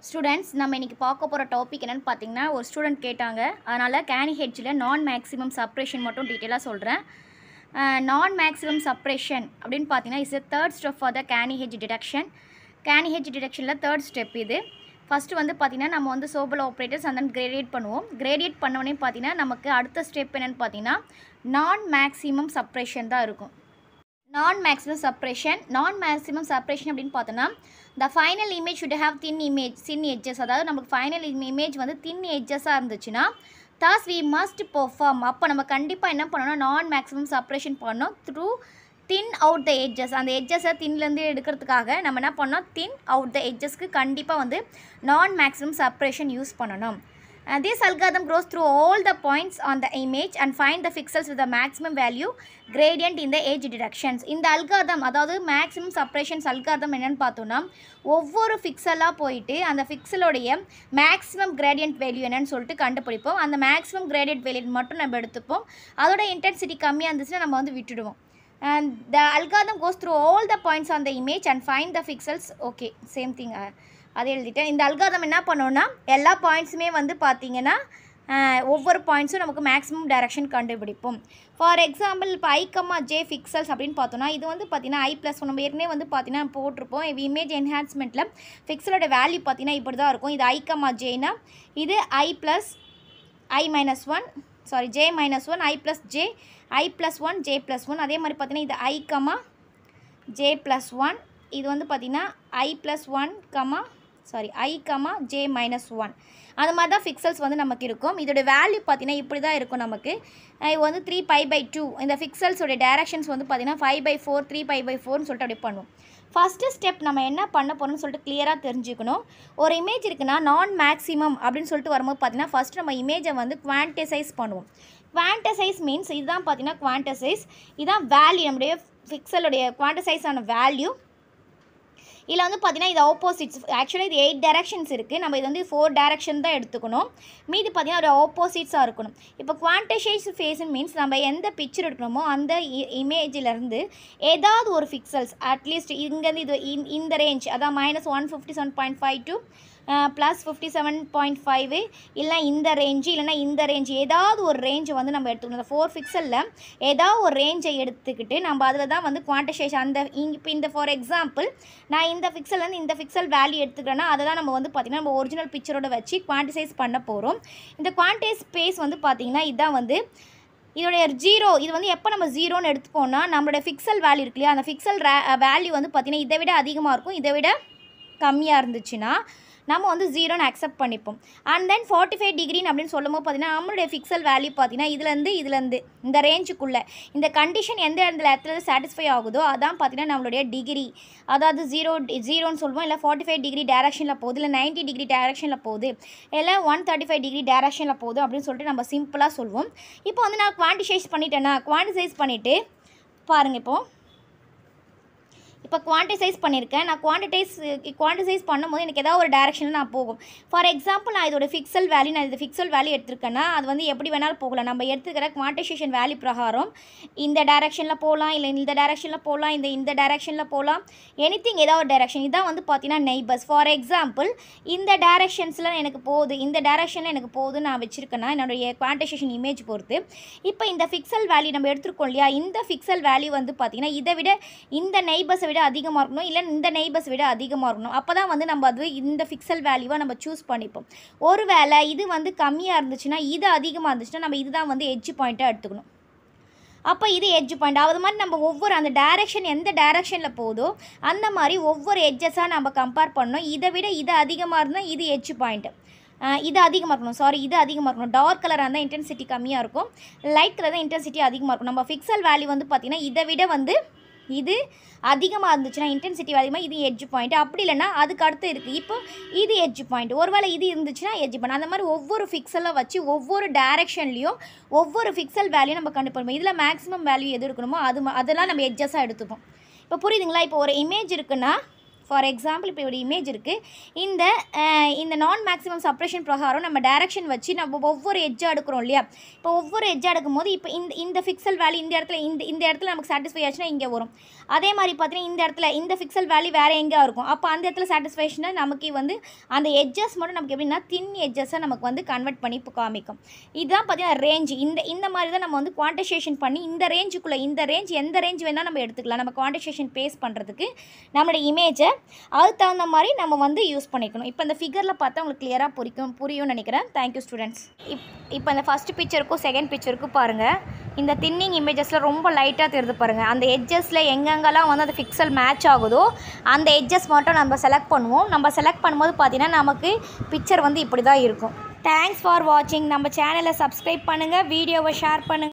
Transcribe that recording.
Students நம்ம இன்றைக்கி பார்க்க போகிற டாபிக் என்னென்னு பார்த்தீங்கன்னா ஒரு ஸ்டூடெண்ட் கேட்டாங்க அதனால் கேனி ஹெட்ஜில் நான் மேக்ஸிமம் சப்ரேஷன் மட்டும் டீட்டெயிலாக சொல்கிறேன் நான் மேக்ஸிமம் சப்ரேஷன் அப்படின்னு பார்த்தீங்கன்னா is a third step for the Canny edge detection Canny edge டிடக்ஷனில் தேர்ட் ஸ்டெப் இது ஃபஸ்ட்டு வந்து பார்த்தீங்கன்னா நம்ம வந்து சோபல் ஆப்ரேட்டர்ஸ் அந்த கிரேடியேட் பண்ணுவோம் கிரேடியேட் பண்ணோடனே பார்த்தீங்கன்னா நமக்கு அடுத்த ஸ்டெப் என்னென்னு பார்த்தீங்கன்னா நான் மேக்ஸிமம் சப்ரேஷன் தான் இருக்கும் நான் மேக்ஸிமம் செப்பரேஷன் நான் மேக்ஸிமம் செப்பரேஷன் அப்படின்னு பார்த்தோன்னா the final image should have thin image thin edges அதாவது நமக்கு ஃபைனல் இமேஜ் வந்து தின் எட்ஜஸாக இருந்துச்சுன்னா தாஸ் வி மஸ்ட் பெர்ஃபார்ம் அப்போ நம்ம கண்டிப்பாக என்ன பண்ணணும் நான் மேக்ஸிமம் செப்பரேஷன் பண்ணணும் through thin out the edges அந்த எட்ஜஸை தின்லேருந்து எடுக்கிறதுக்காக நம்ம என்ன பண்ணோம் தின் அவுட் த எட்ஜஸ்க்கு கண்டிப்பாக வந்து நான் மேக்ஸிமம் செப்பரேஷன் யூஸ் பண்ணணும் Uh, this algorithm goes through all the points on the image and find the pixels with the maximum value gradient in the edge directions. இந்த algorithm அதாவது maximum separations algorithm என்னன்னு பார்த்தோம்னா ஒவ்வொரு ஃபிக்சலாக போயிட்டு அந்த ஃபிக்சலோடைய maximum gradient value என்னன்னு சொல்லிட்டு கண்டுபிடிப்போம் அந்த மேக்ஸிமம் gradient வேல்யூ மட்டும் நம்ம எடுத்துப்போம் அதோட இன்டென்சிட்டி கம்மியாக இருந்துச்சுன்னா நம்ம வந்து விட்டுடுவோம் and the algorithm goes through all the points on the image and find the pixels okay same thing uh, அதை எழுதிட்டேன் இந்த அல்காதம் என்ன பண்ணோன்னா எல்லா பாயிண்ட்ஸுமே வந்து பார்த்தீங்கன்னா அஹ், ஒவ்வொரு பாயிண்ட்ஸும் நமக்கு மேக்ஸிமம் டைரக்ஷன் கண்டுபிடிப்போம் ஃபார் எக்ஸாம்பிள் இப்போ ஐக்கம்மா ஜே ஃபிக்சல்ஸ் அப்படின்னு பார்த்தோன்னா இது வந்து பார்த்தீங்கன்னா ஐ ப்ளஸ் நம்ம ஏற்கனவே வந்து பார்த்தீங்கன்னா போட்டிருப்போம் இமேஜ் என்ஹான்ஸ்மெண்ட்டில் ஃபிக்சலோட வேல்யூ பார்த்தீங்கன்னா இப்படி தான் இருக்கும் இது ஐக்கம்மா ஜேனா இது I plus I minus one sorry J minus one I plus J I plus one J plus one அதே மாதிரி பார்த்தீங்கன்னா இது I comma J plus one இது வந்து பார்த்தீங்கன்னா I plus one comma sorry I comma J minus one அந்த மாதிரி தான் ஃபிக்சல்ஸ் வந்து நமக்கு இருக்கும் இதோட வேல்யூ பார்த்தீங்கன்னா இப்படி தான் இருக்கும் நமக்கு அஹ் இது வந்து த்ரீ பை பை டூ இந்த ஃபிக்சல்ஸோட டேரக்ஷன்ஸ் வந்து பார்த்தீங்கன்னா five by four three by by ஃபோர்னு சொல்லிட்டு அப்படி பண்ணுவோம் ஃபஸ்ட்டு ஸ்டெப் நம்ம என்ன பண்ண போகிறோம்னு சொல்லிட்டு கிளியராக தெரிஞ்சுக்கணும் ஒரு இமேஜ் இருக்குன்னா நான் மேக்ஸிமம் அப்படின்னு சொல்லிட்டு வரும்போது பார்த்தீங்கன்னா ஃபஸ்ட் நம்ம இமேஜை வந்து குவான்டிசைஸ் பண்ணுவோம் குவான்டிசைஸ் மீன்ஸ் இதுதான் பார்த்தீங்கன்னா குவான்டிசைஸ் இதுதான் வேல்யூ நம்முடைய ஃபிக்சலுடைய குவான்டிசைஸ் ஆன வேல்யூ இதில் வந்து பார்த்தீங்கன்னா இது ஆப்போசிட்ஸ் ஆக்சுவலாக இது எயிட் டேரக்ஷன்ஸ் இருக்குது நம்ம இது வந்து ஃபோர் டேரக்ஷன் தான் எடுத்துக்கணும் மீதி பார்த்தீங்கன்னா ஒரு ஆப்போசிட்ஸாக இருக்கணும் இப்போ குவான்டிசைஸ் ஃபேஸ் மீன்ஸ் நம்ம எந்த பிக்சர் எடுக்கணுமோ அந்த இமேஜிலேருந்து ஏதாவது ஒரு ஃபிக்சல்ஸ் அட்லீஸ்ட் இங்கேருந்து இது இந்த- இந்த ரேஞ்ச் அதான் minus one fifty seven point five to plus fifty seven point five இல்லைனா இந்த ரேஞ்சு இல்லைனா இந்த ரேஞ்ச் ஏதாவது ஒரு ரேஞ்சை வந்து நம்ம எடுத்துக்கணும் இந்த ஃபோர் ஃபிக்சலில் ஏதாவது ஒரு ரேஞ்சை எடுத்துக்கிட்டு நம்ம அதில் தான் வந்து குவான்டிசைஸ் அந்த இங்க இப்போ இந்த ஃபார் எக்ஸாம்பிள் நான் இந்த ஃபிக்சல்லேருந்து இந்த ஃபிக்சல் வேல்யூ எடுத்துக்கிறேன்னா அதை தான் நம்ம வந்து பார்த்திங்கன்னா நம்ம ஒரிஜினல் பிக்சரோட வச்சு குவான்டிசைஸ் பண்ண போகிறோம் இந்த குவான்டைஸ் ஸ்பேஸ் வந்து பார்த்திங்கன்னா இதுதான் வந்து இதோடைய ஜீரோ இது வந்து எப்போ நம்ம ஜீரோன்னு எடுத்துப்போம்னா நம்மளுடைய ஃபிக்சல் வேல்யூ இருக்கு இல்லையா அந்த ஃபிக்சல் வேல்யூ வந்து பார்த்திங்கன்னா இதை விட அதிகமாக இருக்கும் இதை விட கம்மியாக இருந்துச்சுன்னா நம்ம வந்து ஜீரோன்னு அக்செப்ட் பண்ணிப்போம் அண்ட் தென் ஃபார்ட்டி ஃபைவ் டிகிரின்னு அப்படின்னு சொல்லும்போது பார்த்தீங்கன்னா நம்மளுடைய ஃபிக்சல் வேல்யூ பார்த்தீங்கன்னா இதுலேருந்து இதுலேருந்து இந்த ரேஞ்சுக்குள்ளே இந்த கண்டிஷன் எந்த இடத்துல இடத்துல சாட்டிஸ்ஃபை ஆகுதோ அதான் பார்த்தீங்கன்னா நம்மளுடைய டிகிரி அதாவது ஜீரோ ஜீரோன்னு சொல்லுவோம் இல்லை ஃபார்ட்டி ஃபைவ் டிகிரி டேரக்ஷனில் போகுது இல்லை நைன்ட்டி டிகிரி டேரக்ஷனில் போகுது இல்லை ஒன் தேர்ட்டி ஃபைவ் டிகிரி டேரக்ஷனில் போகுது அப்படின்னு சொல்லிட்டு நம்ம சிம்பிளாக சொல்லுவோம் இப்போ வந்து நான் குவான்டிசைஸ் பண்ணிட்டேன்னா குவான்டிசைஸ் பண்ணிவிட்டு பாருங்கள் இப்போது இப்போ குவான்டிசைஸ் பண்ணியிருக்கேன் நான் குவான்டிடைஸ் குவான்டிசைஸ் பண்ணும்போது எனக்கு ஏதாவது ஒரு டேரக்ஷனில் நான் போகும் ஃபார் எக்ஸாம்பிள் நான் இதோட ஃபிக்சல் வேல்யூ நான் இது ஃபிக்சல் வேல்யூ எடுத்திருக்கேன்னா அது வந்து எப்படி வேணாலும் போகலாம் நம்ம எடுத்துக்கிற குவான்டிசேஷன் வேல்யூ பிரகாரம் இந்த டேரக்ஷனில் போகலாம் இல்லை இந்த டேரக்ஷனில் போகலாம் இந்த இந்த டேரக்ஷனில் போகலாம் எனிதிங் ஏதாவது ஒரு டேரக்ஷன் இதான் வந்து பார்த்தீங்கன்னா நெய்பர்ஸ் ஃபார் எக்ஸாம்பிள் இந்த டேரக்ஷன்ஸில் எனக்கு போகுது இந்த டேரக்ஷனில் எனக்கு போகுது நான் வச்சுருக்கேன்னா என்னுடைய குவான்டிசேஷன் இமேஜ் பொறுத்து இப்போ இந்த ஃபிக்சல் வேல்யூ நம்ம எடுத்துருக்கோம் இல்லையா இந்த ஃபிக்சல் வேல்யூ வந்து பார்த்தீங்கன்னா இதை விட இந்த நெய்பர்ஸை விட அதிகமாக இருக்கணும் இல்லை இந்த நெய்பர்ஸ் விட அதிகமாக இருக்கணும் அப்போ தான் வந்து நம்ம அது இந்த ஃபிக்சல் வேல்யூவை நம்ம சூஸ் பண்ணிப்போம் ஒருவேளை இது வந்து கம்மியாக இருந்துச்சுன்னா இது அதிகமாக இருந்துச்சுன்னா நம்ம இதுதான் வந்து எட்ஜ் பாயிண்ட்டாக எடுத்துக்கணும் அப்போ இது எட்ஜ் பாயிண்ட் அது மாதிரி நம்ம ஒவ்வொரு அந்த டைரக்ஷன் எந்த டைரக்ஷனில் போதோ அந்த மாதிரி ஒவ்வொரு எட்ஜஸாக நம்ம கம்பேர் பண்ணணும் இதை விட இது அதிகமாக இருந்தால் இது எட்ஜ் பாயிண்ட் இது அதிகமாக இருக்கணும் சாரி இது அதிகமாக இருக்கணும் டார்க் கலராக இருந்தால் இன்டென்சிட்டி கம்மியாக இருக்கும் லைட் கலர் தான் இன்டென்சிட்டி அதிகமாக இருக்கும் நம்ம ஃபிக்சல் வேல்யூ வந்து பார்த்திங்கன்னா இதை விட வந்து இது அதிகமாக இருந்துச்சுன்னா இன்டென்சிட்டி அதிகமாக இது எட்ஜ் பாயிண்ட் அப்படி இல்லைன்னா அதுக்கு அடுத்து இருக்குது இப்போ இது எட்ஜ் பாயிண்ட் ஒருவேளை இது இருந்துச்சுன்னா எட்ஜ் பாயிண்ட் அந்த மாதிரி ஒவ்வொரு ஃபிக்சலாக வச்சு ஒவ்வொரு டேரெக்ஷன்லேயும் ஒவ்வொரு ஃபிக்சல் வேல்யூ நம்ம கண்டுபிடிப்போம் இதில் மேக்ஸிமம் வேல்யூ எது இருக்கணுமோ அது ம- அதெல்லாம் நம்ம எட்ஜஸாக எடுத்துப்போம் இப்போ புரியுதுங்களா இப்போ ஒரு இமேஜ் இருக்குன்னா ஃபார் எக்ஸாம்பிள் இப்போ ஒரு இமேஜ் இருக்குது இந்த அஹ், இந்த நான் மேக்ஸிமம் செப்பரேஷன் பிரகாரம் நம்ம டைரக்ஷன் வச்சு நம்ம ஒவ்வொரு எட்ஜாக எடுக்கிறோம் இல்லையா இப்போ ஒவ்வொரு எட்ஜாக எடுக்கும் போது இப்போ இந்த இந்த ஃபிக்சல் வேல்யூ இந்த இடத்துல இந்த இந்த இடத்துல நமக்கு சாட்டிஸ்ஃபை ஆச்சுன்னா இங்கே வரும் அதே மாதிரி பார்த்தீங்கன்னா இந்த இடத்துல இந்த ஃபிக்சல் வேல்யூ வேறு எங்கே இருக்கும் அப்போ அந்த இடத்துல சாட்டிஸ்ஃபேக்ஷனாக நமக்கு வந்து அந்த எட்ஜஸ் மட்டும் நமக்கு எப்படின்னா தின் எட்ஜஸை நமக்கு வந்து கன்வெர்ட் பண்ணி இப்போ காமிக்கும் இதுதான் பார்த்தீங்கன்னா ரேஞ்ச் இந்த இந்த மாதிரி தான் நம்ம வந்து குவான்டிசேஷன் பண்ணி இந்த ரேஞ்சுக்குள்ளே இந்த ரேஞ்ச் எந்த ரேஞ்ச் வேணால் நம்ம எடுத்துக்கலாம் நம்ம குவான்டிசேஷன் பேஸ் பண்ணுறதுக்கு நம்மளோட இமேஜை அதுக்கு தகுந்த மாதிரி நம்ம வந்து யூஸ் பண்ணிக்கணும் இப்போ இந்த ஃபிகரில் பார்த்தா உங்களுக்கு கிளியராக புரிக்கும் புரியும்னு நினைக்கிறேன் தேங்க்யூ ஸ்டூடெண்ட்ஸ் இப் இப்போ இந்த ஃபஸ்ட் பிக்சருக்கும் செகண்ட் பிக்சருக்கும் பாருங்கள் இந்த தின்னிங் இமேஜஸில் ரொம்ப லைட்டாக தெரியுது பாருங்கள் அந்த எட்ஜஸில் எங்கெங்கெல்லாம் வந்து அந்த ஃபிக்சல் மேட்ச் ஆகுதோ அந்த எட்ஜஸ் மட்டும் நம்ம செலக்ட் பண்ணுவோம் நம்ம செலக்ட் பண்ணும்போது பார்த்தீங்கன்னா நமக்கு பிக்சர் வந்து இப்படி தான் இருக்கும் தேங்க்ஸ் ஃபார் வாட்சிங் நம்ம சேனலை சப்ஸ்கிரைப் பண்ணுங்கள் வீடியோவை ஷேர் பண்ணுங்கள்